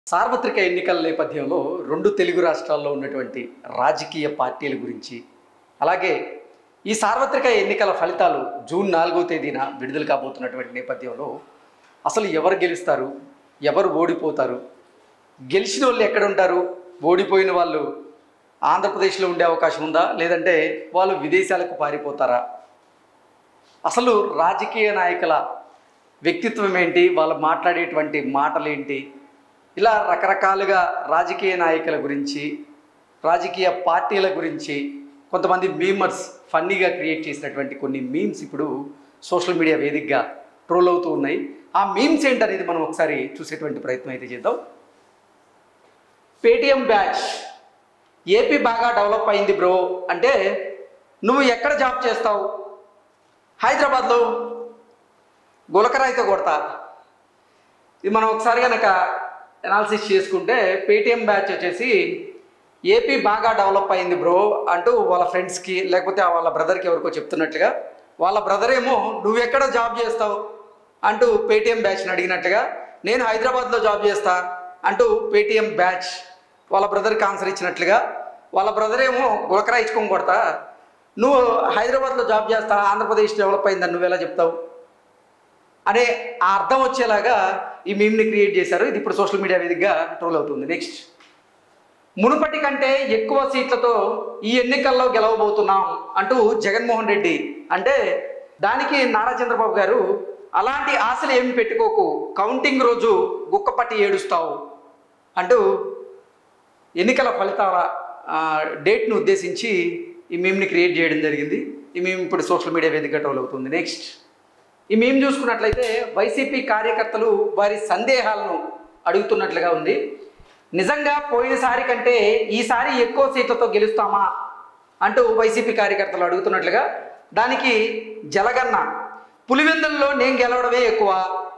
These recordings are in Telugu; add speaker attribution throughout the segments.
Speaker 1: సార్వత్రిక ఎన్నికల నేపథ్యంలో రెండు తెలుగు రాష్ట్రాల్లో ఉన్నటువంటి రాజకీయ పార్టీల గురించి అలాగే ఈ సార్వత్రిక ఎన్నికల ఫలితాలు జూన్ నాలుగో తేదీన విడుదల కాబోతున్నటువంటి నేపథ్యంలో అసలు ఎవరు గెలుస్తారు ఎవరు ఓడిపోతారు గెలిచిన వాళ్ళు ఎక్కడ ఉంటారు ఓడిపోయిన వాళ్ళు ఆంధ్రప్రదేశ్లో ఉండే అవకాశం ఉందా లేదంటే వాళ్ళు విదేశాలకు పారిపోతారా అసలు రాజకీయ నాయకుల వ్యక్తిత్వం ఏంటి వాళ్ళు మాట్లాడేటువంటి మాటలు ఏంటి ఇలా రకరకాలుగా రాజకీయ నాయకుల గురించి రాజకీయ పార్టీల గురించి కొంతమంది మీమర్స్ ఫన్నీగా క్రియేట్ చేసినటువంటి కొన్ని మీమ్స్ ఇప్పుడు సోషల్ మీడియా వేదికగా ట్రోల్ అవుతూ ఉన్నాయి ఆ మీమ్స్ ఏంటనేది మనం ఒకసారి చూసేటువంటి ప్రయత్నం అయితే చేద్దాం పేటిఎం బ్యాచ్ ఏపీ బాగా డెవలప్ అయింది బ్రో అంటే నువ్వు ఎక్కడ జాబ్ చేస్తావు హైదరాబాద్లో గులకరాయితో కొడతా ఇది మనం ఒకసారి కనుక అనాలిసిస్ చేసుకుంటే పేటిఎం బ్యాచ్ వచ్చేసి ఏపీ బాగా డెవలప్ అయింది బ్రో అంటూ వాళ్ళ ఫ్రెండ్స్కి లేకపోతే వాళ్ళ బ్రదర్కి ఎవరికో చెప్తున్నట్లుగా వాళ్ళ బ్రదర్ ఏమో నువ్వు ఎక్కడ జాబ్ చేస్తావు అంటూ పేటిఎం బ్యాచ్ని అడిగినట్టుగా నేను హైదరాబాద్లో జాబ్ చేస్తా అంటూ పేటిఎం బ్యాచ్ వాళ్ళ బ్రదర్కి ఆన్సర్ ఇచ్చినట్లుగా వాళ్ళ బ్రదర్ ఏమో గులకరా ఇచ్చుకొని కొడతా నువ్వు హైదరాబాద్లో జాబ్ చేస్తా ఆంధ్రప్రదేశ్ డెవలప్ అయిందని నువ్వు ఎలా చెప్తావు అనే ఆ అర్థం వచ్చేలాగా ఈ మీమ్ని క్రియేట్ చేశారు ఇది ఇప్పుడు సోషల్ మీడియా వేదికగా ట్రోల్ అవుతుంది నెక్స్ట్ మునుపటి కంటే ఎక్కువ సీట్లతో ఈ ఎన్నికల్లో గెలవబోతున్నాం అంటూ జగన్మోహన్ రెడ్డి అంటే దానికి నారా చంద్రబాబు గారు అలాంటి ఆశలు ఏమి పెట్టుకోకు కౌంటింగ్ రోజు గుక్కపట్టి ఏడుస్తావు అంటూ ఎన్నికల ఫలితాల ఆ, డేట్ను ఉద్దేశించి ఈ మీమ్ని క్రియేట్ చేయడం జరిగింది ఈ మీమ్ ఇప్పుడు సోషల్ మీడియా వేదికగా ట్రోల్ అవుతుంది నెక్స్ట్ ఈ మేము చూసుకున్నట్లయితే వైసీపీ కార్యకర్తలు వారి సందేహాలను అడుగుతున్నట్లుగా ఉంది నిజంగా పోయినసారి కంటే ఈసారి ఎక్కువ సీట్లతో గెలుస్తామా అంటూ వైసీపీ కార్యకర్తలు అడుగుతున్నట్లుగా దానికి జలగన్న పులివెందుల్లో నేను గెలవడమే ఎక్కువ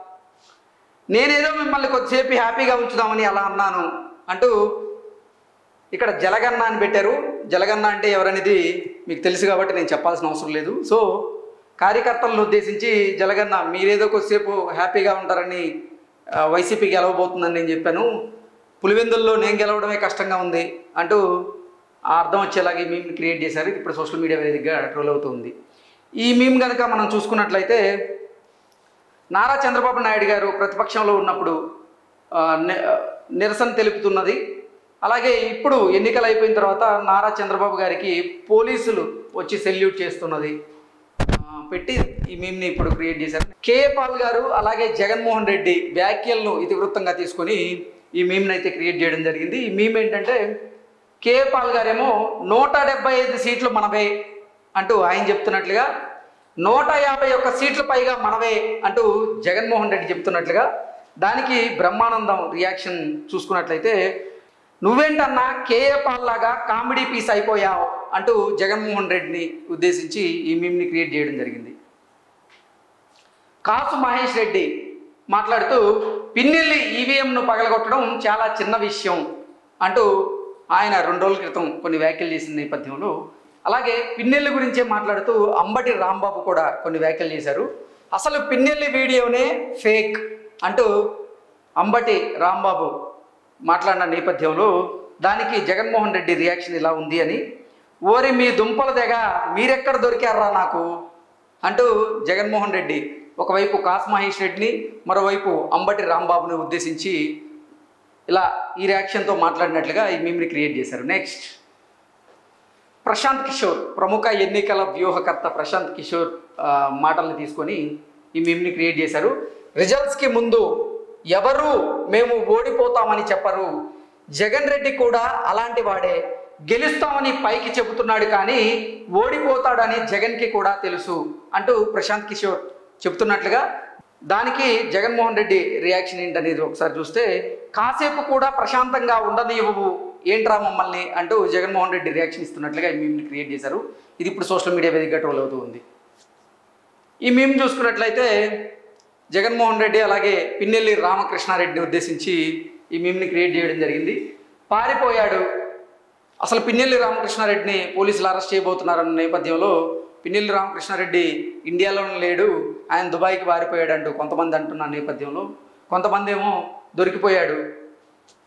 Speaker 1: నేనేదో మిమ్మల్ని కొద్దిసేపు హ్యాపీగా ఉంచుదామని అలా అన్నాను అంటూ ఇక్కడ జలగన్న అని పెట్టారు జలగన్న అంటే ఎవరనేది మీకు తెలుసు కాబట్టి నేను చెప్పాల్సిన అవసరం లేదు సో కార్యకర్తలను ఉద్దేశించి జలగన్న మీరేదో కొద్దిసేపు హ్యాపీగా ఉంటారని ఆ, వైసీపీ గెలవబోతుందని నేను చెప్పాను పులివెందుల్లో నేను గెలవడమే కష్టంగా ఉంది అంటూ ఆ అర్థం వచ్చేలాగే మీమ్ క్రియేట్ చేశారు ఇది ఇప్పుడు సోషల్ మీడియా వేదికగా ట్రోల్ అవుతుంది ఈ మీమ్ కనుక మనం చూసుకున్నట్లయితే నారా చంద్రబాబు నాయుడు గారు ప్రతిపక్షంలో ఉన్నప్పుడు ఆ, ని- నిరసన తెలుపుతున్నది అలాగే ఇప్పుడు ఎన్నికలు అయిపోయిన తర్వాత నారా చంద్రబాబు గారికి పోలీసులు వచ్చి సెల్యూట్ చేస్తున్నది ఆ, పెట్టి ఈ మీమ్ని ఇప్పుడు క్రియేట్ చేశారు కేఏ పాల్ గారు అలాగే జగన్మోహన్ రెడ్డి వ్యాఖ్యలను ఇతివృత్తంగా తీసుకొని ఈ మీమ్ని అయితే క్రియేట్ చేయడం జరిగింది ఈ మీమ్ ఏంటంటే కేఏ పాల్ గారేమో నూట డెబ్బై ఐదు సీట్లు మనవే అంటూ ఆయన చెప్తున్నట్లుగా నూట యాభై ఒక్క సీట్ల పైగా మనవే అంటూ జగన్మోహన్ రెడ్డి చెప్తున్నట్లుగా దానికి బ్రహ్మానందం రియాక్షన్ చూసుకున్నట్లయితే నువ్వేంటన్నా కేఏ పాల్ లాగా కామెడీ పీస్ అయిపోయావు అంటూ జగన్మోహన్ రెడ్డిని ఉద్దేశించి ఈ మీమ్ని క్రియేట్ చేయడం జరిగింది కాసు మహేష్ రెడ్డి మాట్లాడుతూ పిన్నెల్లి ఈవీఎంను పగలగొట్టడం చాలా చిన్న విషయం అంటూ ఆయన రెండు రోజుల క్రితం కొన్ని వ్యాఖ్యలు చేసిన నేపథ్యంలో అలాగే పిన్నెల్లి గురించే మాట్లాడుతూ అంబటి రాంబాబు కూడా కొన్ని వ్యాఖ్యలు చేశారు అసలు పిన్నెల్లి వీడియోనే ఫేక్ అంటూ అంబటి రాంబాబు మాట్లాడిన నేపథ్యంలో దానికి జగన్మోహన్ రెడ్డి రియాక్షన్ ఇలా ఉంది అని ఓరి మీ దుంపల దగ్గర మీరెక్కడ దొరికారా నాకు అంటూ జగన్మోహన్ రెడ్డి ఒకవైపు కాస్ మహేష్ రెడ్డిని మరోవైపు అంబటి రాంబాబుని ఉద్దేశించి ఇలా ఈ రియాక్షన్తో మాట్లాడినట్లుగా ఈ మీమ్ని క్రియేట్ చేశారు నెక్స్ట్ ప్రశాంత్ కిషోర్ ప్రముఖ ఎన్నికల వ్యూహకర్త ప్రశాంత్ కిషోర్ ఆ, మాటల్ని తీసుకొని ఈ మీమ్ని క్రియేట్ చేశారు రిజల్ట్స్కి ముందు ఎవరు మేము ఓడిపోతామని చెప్పరు జగన్ రెడ్డి కూడా అలాంటి వాడే గెలుస్తామని పైకి చెబుతున్నాడు కానీ ఓడిపోతాడని జగన్కి కూడా తెలుసు అంటూ ప్రశాంత్ కిషోర్ చెప్తున్నట్లుగా దానికి జగన్మోహన్ రెడ్డి రియాక్షన్ ఏంటనేది ఒకసారి చూస్తే కాసేపు కూడా ప్రశాంతంగా ఉండనివ్వవు ఏంట్రా మమ్మల్ని అంటూ జగన్మోహన్ రెడ్డి రియాక్షన్ ఇస్తున్నట్లుగా ఈ మీమ్ని క్రియేట్ చేశారు ఇది ఇప్పుడు సోషల్ మీడియా వేదికగా ట్రోల్ అవుతూ ఉంది ఈ మీమ్ చూసుకున్నట్లయితే జగన్మోహన్ రెడ్డి అలాగే పిన్నెల్లి రామకృష్ణారెడ్డిని ఉద్దేశించి ఈ మీమ్ని క్రియేట్ చేయడం జరిగింది పారిపోయాడు అసలు పిన్నెల్లి రామకృష్ణారెడ్డిని పోలీసులు అరెస్ట్ చేయబోతున్నారన్న నేపథ్యంలో పిన్నెల్లి రామకృష్ణారెడ్డి ఇండియాలోనే లేడు ఆయన దుబాయ్కి పారిపోయాడు అంటూ కొంతమంది అంటున్న నేపథ్యంలో కొంతమంది ఏమో దొరికిపోయాడు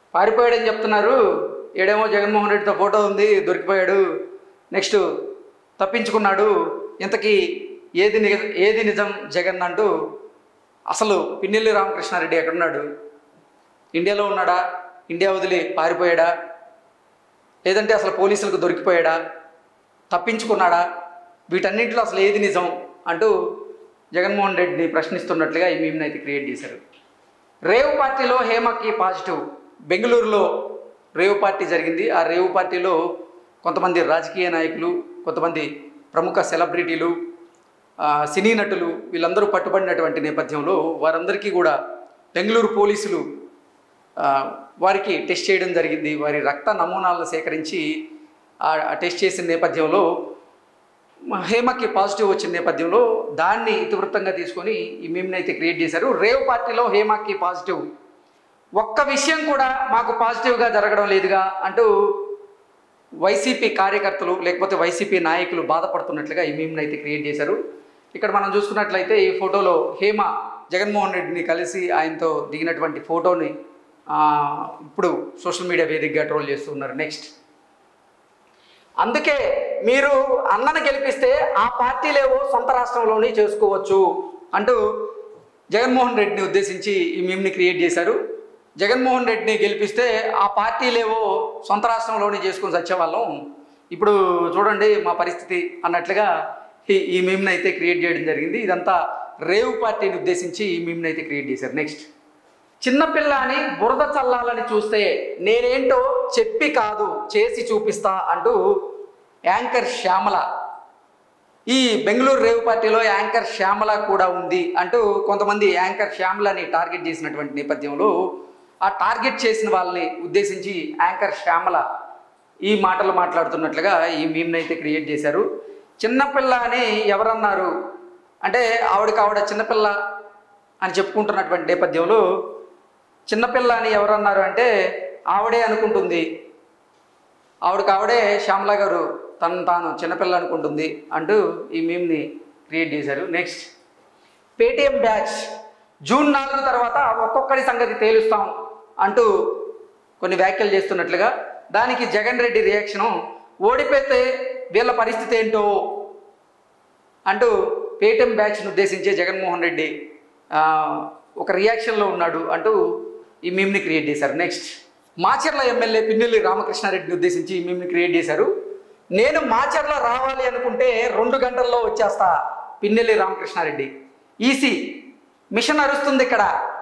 Speaker 1: పారిపోయాడని చెప్తున్నారు ఏడేమో జగన్మోహన్ రెడ్డితో ఫోటో ఉంది దొరికిపోయాడు నెక్స్ట్ తప్పించుకున్నాడు ఇంతకీ ఏది నిజ ఏది నిజం జగన్ అంటూ అసలు పిన్నెల్లి రామకృష్ణారెడ్డి ఎక్కడున్నాడు ఇండియాలో ఉన్నాడా ఇండియా వదిలి పారిపోయాడా లేదంటే అసలు పోలీసులకు దొరికిపోయాడా తప్పించుకున్నాడా వీటన్నింటిలో అసలు ఏది నిజం అంటూ జగన్మోహన్ రెడ్డిని ప్రశ్నిస్తున్నట్లుగా ఈ మీమ్ని అయితే క్రియేట్ చేశారు రేవ్ పార్టీలో హేమకి పాజిటివ్ బెంగళూరులో రేవ్ పార్టీ జరిగింది ఆ రేవ్ పార్టీలో కొంతమంది రాజకీయ నాయకులు కొంతమంది ప్రముఖ సెలబ్రిటీలు ఆ, సినీ నటులు వీళ్ళందరూ పట్టుబడినటువంటి నేపథ్యంలో వారందరికీ కూడా బెంగళూరు పోలీసులు ఆ, వారికి టెస్ట్ చేయడం జరిగింది వారి రక్త నమూనాలను సేకరించి ఆ ఆ టెస్ట్ చేసిన నేపథ్యంలో మ- హేమకి పాజిటివ్ వచ్చిన నేపథ్యంలో దాన్ని ఇతివృత్తంగా తీసుకొని ఈ మీమ్ని అయితే క్రియేట్ చేశారు రేవ్ పార్టీలో హేమకి పాజిటివ్ ఒక్క విషయం కూడా మాకు పాజిటివ్గా జరగడం లేదుగా అంటూ వైసీపీ కార్యకర్తలు లేకపోతే వైసీపీ నాయకులు బాధపడుతున్నట్లుగా ఈ మీమ్ని అయితే క్రియేట్ చేశారు ఇక్కడ మనం చూసుకున్నట్లయితే ఈ ఫోటోలో హేమ జగన్మోహన్ రెడ్డిని కలిసి ఆయనతో దిగినటువంటి ఫోటోని ఆ, ఇప్పుడు సోషల్ మీడియా వేదికగా ట్రోల్ చేస్తున్నారు నెక్స్ట్ అందుకే మీరు అన్నను గెలిపిస్తే ఆ పార్టీలేవో సొంత రాష్ట్రంలోనే చేసుకోవచ్చు అంటూ జగన్మోహన్ రెడ్డిని ఉద్దేశించి ఈ మీమ్ని క్రియేట్ చేశారు జగన్మోహన్ రెడ్డిని గెలిపిస్తే ఆ పార్టీలేవో సొంత రాష్ట్రంలోనే చేసుకొని వచ్చేవాళ్ళం ఇప్పుడు చూడండి మా పరిస్థితి అన్నట్లుగా ఈ ఈ మీమ్ని అయితే క్రియేట్ చేయడం జరిగింది ఇదంతా రేవ్ పార్టీని ఉద్దేశించి ఈ మీమ్ని అయితే క్రియేట్ చేశారు నెక్స్ట్ చిన్నపిల్ల అని బురద చల్లాలని చూస్తే నేనేంటో చెప్పి కాదు చేసి చూపిస్తా అంటూ యాంకర్ శ్యామల ఈ బెంగళూరు రేవ్ పార్టీలో యాంకర్ శ్యామల కూడా ఉంది అంటూ కొంతమంది యాంకర్ శ్యామలని టార్గెట్ చేసినటువంటి నేపథ్యంలో ఆ టార్గెట్ చేసిన వాళ్ళని ఉద్దేశించి యాంకర్ శ్యామల ఈ మాటలు మాట్లాడుతున్నట్లుగా ఈ మీమ్ని అయితే క్రియేట్ చేశారు చిన్నపిల్ల అని ఎవరన్నారు అంటే ఆవిడకి ఆవిడ చిన్నపిల్ల అని చెప్పుకుంటున్నటువంటి నేపథ్యంలో చిన్నపిల్ల అని ఎవరన్నారు అంటే ఆవిడే అనుకుంటుంది ఆవిడకి ఆవిడే శ్యామల గారు తను తాను చిన్నపిల్ల అనుకుంటుంది అంటూ ఈ మీమ్ని క్రియేట్ చేశారు నెక్స్ట్ పేటిఎం బ్యాచ్ జూన్ నాలుగు తర్వాత ఒక్కొక్కడి సంగతి తేలుస్తాం అంటూ కొన్ని వ్యాఖ్యలు చేస్తున్నట్లుగా దానికి జగన్ రెడ్డి రియాక్షను ఓడిపోతే వీళ్ళ పరిస్థితి ఏంటో అంటూ పేటిఎం బ్యాచ్ను ఉద్దేశించి జగన్మోహన్ రెడ్డి ఆ, ఒక రియాక్షన్లో ఉన్నాడు అంటూ ఈ మీమ్ని క్రియేట్ చేశారు నెక్స్ట్ మాచర్ల ఎమ్మెల్యే పిన్నెల్లి రామకృష్ణారెడ్డిని ఉద్దేశించి ఈ మీమ్ని క్రియేట్ చేశారు నేను మాచర్ల రావాలి అనుకుంటే రెండు గంటల్లో వచ్చేస్తా పిన్నెల్లి రామకృష్ణారెడ్డి ఈసీ మిషన్ అరుస్తుంది ఇక్కడ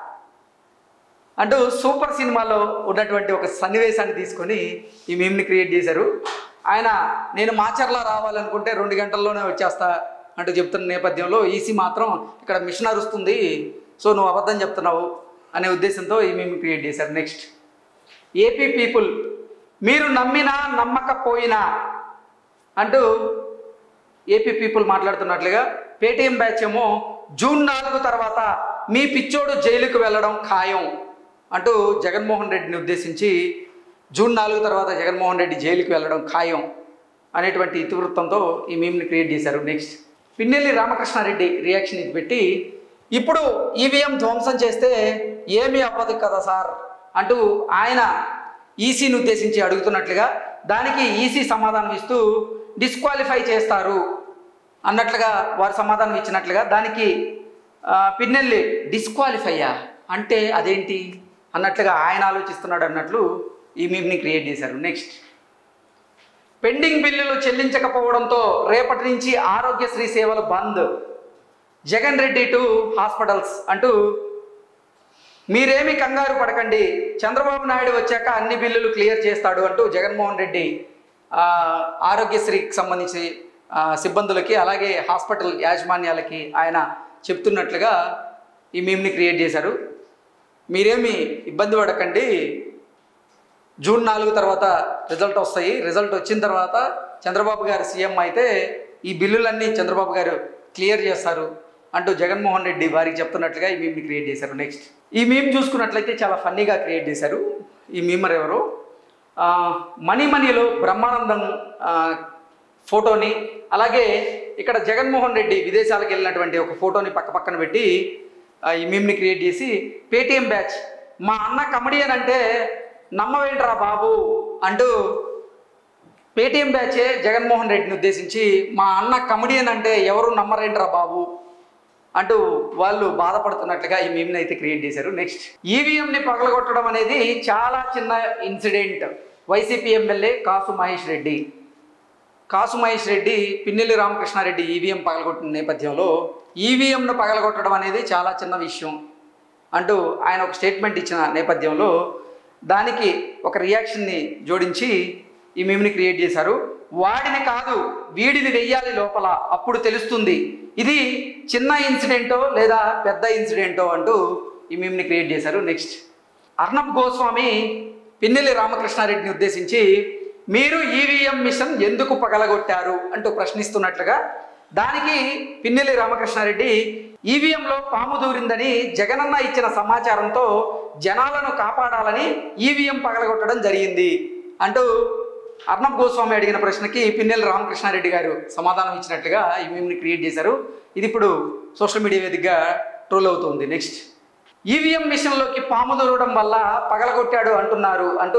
Speaker 1: అంటూ సూపర్ సినిమాలో ఉన్నటువంటి ఒక సన్నివేశాన్ని తీసుకొని ఈ మీమ్ని క్రియేట్ చేశారు ఆయన నేను మాచర్ల రావాలనుకుంటే రెండు గంటల్లోనే వచ్చేస్తా అంటూ చెప్తున్న నేపథ్యంలో ఈసీ మాత్రం ఇక్కడ మిషన్ అరుస్తుంది సో నువ్వు అబద్ధం చెప్తున్నావు అనే ఉద్దేశంతో ఈ మీమ్ని క్రియేట్ చేశారు నెక్స్ట్ ఏపీ పీపుల్ మీరు నమ్మినా నమ్మకపోయినా అంటూ ఏపీ పీపుల్ మాట్లాడుతున్నట్లుగా పేటీఎం బ్యాచ్ ఏమో జూన్ నాలుగు తర్వాత మీ పిచ్చోడు జైలుకు వెళ్ళడం ఖాయం అంటూ జగన్మోహన్ రెడ్డిని ఉద్దేశించి జూన్ నాలుగు తర్వాత జగన్మోహన్ రెడ్డి జైలుకి వెళ్ళడం ఖాయం అనేటువంటి ఇతివృత్తంతో ఈ మీమ్ని క్రియేట్ చేశారు నెక్స్ట్ పిన్నెల్లి రామకృష్ణారెడ్డి రియాక్షన్ ఇది పెట్టి ఇప్పుడు ఈవీఎం ధ్వంసం చేస్తే ఏమీ అవ్వదు కదా సార్ అంటూ ఆయన ఈసీని ఉద్దేశించి అడుగుతున్నట్లుగా దానికి ఈసీ సమాధానం ఇస్తూ డిస్క్వాలిఫై చేస్తారు అన్నట్లుగా వారు సమాధానం ఇచ్చినట్లుగా దానికి ఆ, పిన్నెల్లి డిస్క్వాలిఫైయా అంటే అదేంటి అన్నట్లుగా ఆయన ఆలోచిస్తున్నాడు అన్నట్లు ఈ మీమ్ని క్రియేట్ చేశారు నెక్స్ట్ పెండింగ్ బిల్లులు చెల్లించకపోవడంతో రేపటి నుంచి ఆరోగ్యశ్రీ సేవలు బంద్ జగన్ రెడ్డి టు హాస్పిటల్స్ అంటూ మీరేమి కంగారు పడకండి చంద్రబాబు నాయుడు వచ్చాక అన్ని బిల్లులు క్లియర్ చేస్తాడు అంటూ జగన్మోహన్ రెడ్డి ఆ, ఆరోగ్యశ్రీకి సంబంధించి ఆ, సిబ్బందులకి అలాగే హాస్పిటల్ యాజమాన్యాలకి ఆయన చెప్తున్నట్లుగా ఈ మీమ్ని క్రియేట్ చేశారు మీరేమి ఇబ్బంది పడకండి జూన్ నాలుగు తర్వాత రిజల్ట్ వస్తాయి రిజల్ట్ వచ్చిన తర్వాత చంద్రబాబు గారు సీఎం అయితే ఈ బిల్లులన్నీ చంద్రబాబు గారు క్లియర్ చేస్తారు అంటూ జగన్మోహన్ రెడ్డి వారికి చెప్తున్నట్లుగా ఈ మీమ్ని క్రియేట్ చేశారు నెక్స్ట్ ఈ మీమ్ చూసుకున్నట్లయితే చాలా ఫన్నీగా క్రియేట్ చేశారు ఈ మీమర్ ఎవరు ఆ, మనీ మనీలో బ్రహ్మానందం ఆ, ఫోటోని అలాగే ఇక్కడ జగన్మోహన్ రెడ్డి విదేశాలకు వెళ్ళినటువంటి ఒక ఫోటోని పక్క పక్కన పెట్టి ఆ, ఈ మీమ్ని క్రియేట్ చేసి పేటీఎం బ్యాచ్ మా అన్న కమెడియన్ అంటే నమ్మవేంట్రా బాబు అంటూ పేటీఎం బ్యాచే జగన్మోహన్ రెడ్డిని ఉద్దేశించి మా అన్న కమెడియన్ అంటే ఎవరు నమ్మరేంట్రా బాబు అంటూ వాళ్ళు బాధపడుతున్నట్లుగా ఈ మీమ్ని అయితే క్రియేట్ చేశారు నెక్స్ట్ ఈవీఎంని పగలగొట్టడం అనేది చాలా చిన్న incident YCP MLA Kasu Mahesh Reddy Kasu Mahesh Reddy Pinnelli Ramakrishna Reddy EVM పగలగొట్టిన నేపథ్యంలో ఈవీఎంను పగలగొట్టడం అనేది చాలా చిన్న విషయం అంటూ ఆయన ఒక స్టేట్మెంట్ ఇచ్చిన నేపథ్యంలో దానికి ఒక రియాక్షన్ని జోడించి ఈ మీమ్ని క్రియేట్ చేశారు వాడిని కాదు వీడిని వెయ్యాలి లోపల అప్పుడు తెలుస్తుంది ఇది చిన్న ఇన్సిడెంటో లేదా పెద్ద ఇన్సిడెంటో అంటూ ఈ మీమ్ని క్రియేట్ చేశారు నెక్స్ట్ అర్ణబ్ గోస్వామి పిన్నెల్లి రామకృష్ణారెడ్డిని ఉద్దేశించి మీరు ఈవీఎం మిషన్ ఎందుకు పగలగొట్టారు అంటూ ప్రశ్నిస్తున్నట్లుగా దానికి పిన్నెల్లి రామకృష్ణారెడ్డి ఈవీఎంలో పాము దూరిందని జగనన్న ఇచ్చిన సమాచారంతో జనాలను కాపాడాలని ఈవీఎం పగలగొట్టడం జరిగింది అంటూ అర్ణబ్ గోస్వామి అడిగిన ప్రశ్నకి పిన్నెల్లి రామకృష్ణారెడ్డి గారు సమాధానం ఇచ్చినట్లుగా ఈ మీమ్ని క్రియేట్ చేశారు ఇది ఇప్పుడు సోషల్ మీడియా వేదికగా ట్రోల్ అవుతుంది నెక్స్ట్ ఈవీఎం మిషన్లోకి పాము దూరడం వల్ల పగలగొట్టాడు అంటున్నారు అంటూ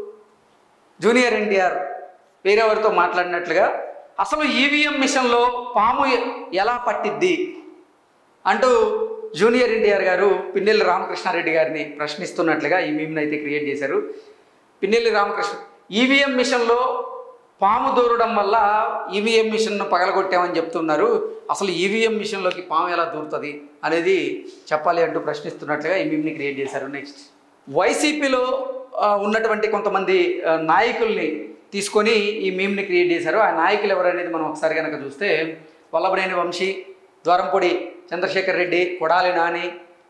Speaker 1: జూనియర్ ఎన్టీఆర్ వేరేవారితో మాట్లాడినట్లుగా అసలు ఈవీఎం మిషన్లో పాము ఎ- ఎలా పట్టిద్ది అంటూ జూనియర్ ఎన్టీఆర్ గారు పిన్నెల్లి రామకృష్ణారెడ్డి గారిని ప్రశ్నిస్తున్నట్లుగా ఈ మీమ్ని అయితే క్రియేట్ చేశారు పిన్నెల్లి రామకృష్ణ ఈవీఎం మిషన్లో పాము దూరడం వల్ల ఈవీఎం మిషన్ను పగలగొట్టామని చెప్తున్నారు అసలు ఈవీఎం మిషన్లోకి పాము ఎలా దూరుతుంది అనేది చెప్పాలి అంటూ ప్రశ్నిస్తున్నట్లుగా ఈ మీమ్ని క్రియేట్ చేశారు నెక్స్ట్ వైసీపీలో ఆ, ఉన్నటువంటి కొంతమంది ఆ, నాయకుల్ని తీసుకొని ఈ మీమ్ని క్రియేట్ చేశారు ఆ నాయకులు ఎవరనేది మనం ఒకసారి కనుక చూస్తే వల్లభనేని వంశీ ద్వారంపొడి చంద్రశేఖర్ రెడ్డి కొడాలి నాని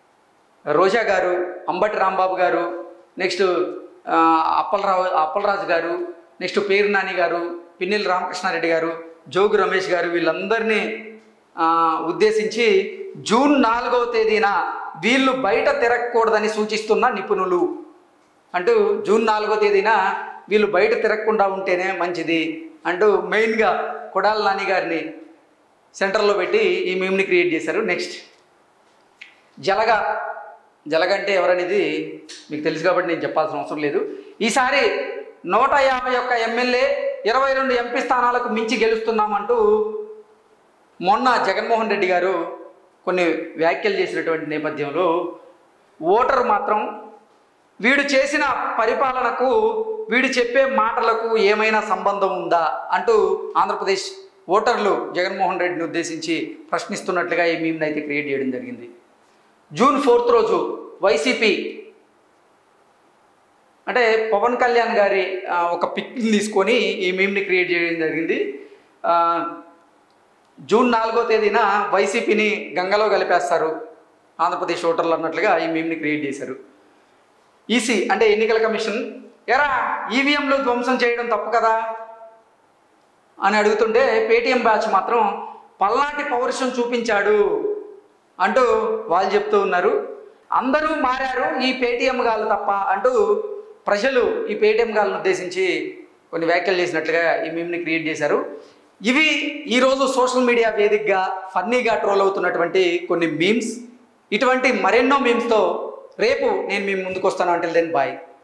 Speaker 1: రోజా గారు అంబటి రాంబాబు గారు నెక్స్ట్ ఆ, అప్పలరావు అప్పలరాజు గారు నెక్స్ట్ పేరు నాని గారు పిన్నెల్లి రామకృష్ణారెడ్డి గారు జోగు రమేష్ గారు వీళ్ళందరినీ ఆ, ఉద్దేశించి జూన్ నాలుగవ తేదీన వీళ్ళు బయట తిరగకూడదని సూచిస్తున్న నిపుణులు అంటూ జూన్ నాలుగో తేదీన వీళ్ళు బయట తిరగకుండా ఉంటేనే మంచిది అంటూ మెయిన్గా కొడాలి నాని గారిని సెంటర్లో పెట్టి ఈ మీమ్ని క్రియేట్ చేశారు నెక్స్ట్ జలగ జలగ అంటే ఎవరనేది మీకు తెలుసు కాబట్టి నేను చెప్పాల్సిన అవసరం లేదు ఈసారి నూట యాభై ఒక్క ఎమ్మెల్యే ఇరవై రెండు ఎంపీ స్థానాలకు మించి గెలుస్తున్నామంటూ మొన్న జగన్మోహన్ రెడ్డి గారు కొన్ని వ్యాఖ్యలు చేసినటువంటి నేపథ్యంలో ఓటరు మాత్రం వీడు చేసిన పరిపాలనకు వీడు చెప్పే మాటలకు ఏమైనా సంబంధం ఉందా అంటూ ఆంధ్రప్రదేశ్ ఓటర్లు జగన్మోహన్ రెడ్డిని ఉద్దేశించి ప్రశ్నిస్తున్నట్లుగా ఈ మీమ్ని అయితే క్రియేట్ చేయడం జరిగింది జూన్ ఫోర్త్ రోజు వైసీపీ అంటే పవన్ కళ్యాణ్ గారి ఆ, ఒక పిక్ని తీసుకొని ఈ మీమ్ని క్రియేట్ చేయడం జరిగింది ఆ, జూన్ నాలుగో తేదీన వైసీపీని గంగలో కలిపేస్తారు ఆంధ్రప్రదేశ్ ఓటర్లు అన్నట్లుగా ఈ మీమ్ని క్రియేట్ చేశారు ఈసీ అంటే ఎన్నికల కమిషన్ ఎరా ఈవీఎంలో ధ్వంసం చేయడం తప్పు కదా అని అడుగుతుంటే పేటీఎం బ్యాచ్ మాత్రం పల్నాటి పౌరుషం చూపించాడు అంటూ వాళ్ళు చెప్తూ ఉన్నారు అందరూ మారారు ఈ పేటీఎం గాలు తప్ప అంటూ ప్రజలు ఈ పేటీఎం గాలను ఉద్దేశించి కొన్ని వ్యాఖ్యలు చేసినట్లుగా ఈ మీమ్ని క్రియేట్ చేశారు ఇవి ఈరోజు సోషల్ మీడియా వేదికగా ఫన్నీగా ట్రోల్ అవుతున్నటువంటి కొన్ని మీమ్స్ ఇటువంటి మరెన్నో మీమ్స్తో రేపు నేను మీ ముందుకు వస్తాను అంటే దెన్ బాయ్